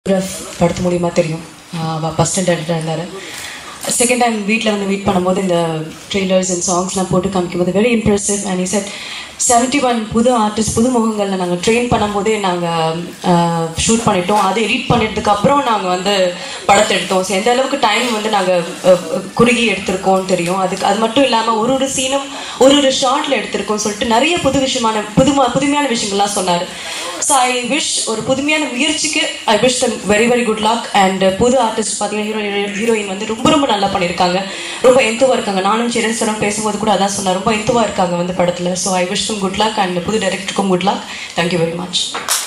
rough படுத்த முடியுமா தெரியும் அவள் ஃபஸ்ட் ஸ்டாண்டர்ட் இருந்தார் செகண்ட் டைம் வீட்டில் வந்து மீட் பண்ணும்போது இந்த ட்ரெய்லர்ஸ் அண்ட் சாங்ஸ்லாம் போட்டு காமிக்கும் போது வெரி இம்ப்ரெசிவ் அண்ட் இ செட் செவன்ட்டி ஒன் புது ஆர்டிஸ்ட் புது முகங்களில் நாங்கள் ட்ரெயின் பண்ணும்போதே நாங்கள் ஷூட் பண்ணிட்டோம் அதை எடிட் பண்ணிட்டதுக்கு அப்புறம் நாங்கள் வந்து படத்தை எடுத்தோம் ஸோ எந்த அளவுக்கு டைம் வந்து நாங்கள் குறுகி எடுத்திருக்கோம் தெரியும் அதுக்கு அது மட்டும் இல்லாமல் ஒரு ஒரு சீனும் ஒரு ஒரு ஷார்ட்டில் எடுத்திருக்கோம் சொல்லிட்டு நிறைய புது விஷயமான புதுமா புதுமையான விஷயங்கள்லாம் சொன்னார் ஸோ ஐ விஷ் ஒரு புதுமையான முயற்சிக்கு I wish them very very good luck and புது ஆர்டிஸ்ட் பார்த்தீங்கன்னா ஹீரோ ஹீரோயின் வந்து ரொம்ப ரொம்ப நல்லா பண்ணியிருக்காங்க ரொம்ப எந்துவாக இருக்காங்க நானும் சிரன் சரம் பேசும்போது கூட அதான் சொன்னேன் ரொம்ப எந்துவாக இருக்காங்க வந்து படத்தில் so I wish them good luck and புது டைரக்டருக்கும் good luck thank you very much